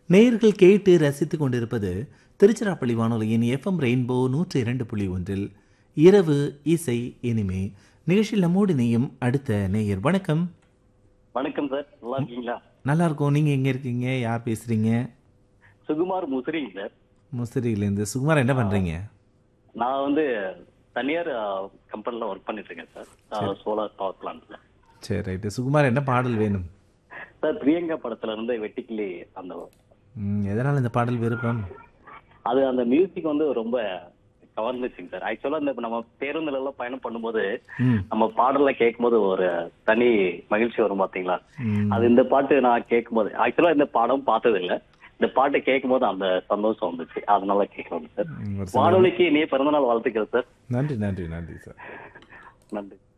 நேயர்கள் கேட்டு ரசித்துக் கொண்டிருப்பது திருச்சிராப்பள்ளி வானொலியின் எஃப்எம் ரெயின்போ நூற்றி இரண்டு புள்ளி ஒன்றில் இரவு இசை இனிமே நிகழ்ச்சியில் நம்மோடு நீயும் அடுத்த நேயர் வணக்கம் வணக்கம் சார் நல்லா இருக்கீங்களா நல்லா இருக்கோம் நீங்க எங்க இருக்கீங்க யார் பேசுறீங்க சுகுமார் முசிறிங்க சார் முசிறியிலேருந்து சுகுமார் என்ன பண்றீங்க நான் வந்து தனியார் கம்பெனில ஒர்க் பண்ணிட்டு இருக்கேன் சார் சோலார் பவர் பிளான்ட்ல சரி ரைட்டு சுகுமார் என்ன பாடல் வேணும் சார் பிரியங்கா படத்துல இருந்து வெட்டிக்கிளி அந்த ம், எதனால் இந்த பாடல் விருப்பம் அது அந்த மியூசிக் வந்து ரொம்ப கவர்ந்துச்சுங்க சார் ஆக்சுவலா இந்த இப்ப நம்ம பேருந்துல எல்லாம் பயணம் பண்ணும்போது ம் நம்ம பாடல்ல கேட்கும்போது ஒரு தனி மகிழ்ச்சி வரும் பாத்தீங்களா ம். அது இந்த பாட்டு நான் கேட்கும்போது ஆக்சுவலா இந்த படம் பார்த்தது இல்ல இந்த பாட்டு கேட்கும்போது அந்த சந்தோஷம் வந்துச்சு அதனால கேட்கணும் சார் ம், ஒரு வானொலிக்கு இனிய பிறந்தநாள் வாழ்த்துக்கள் சார் நன்றி நன்றி நன்றி சார் நன்றி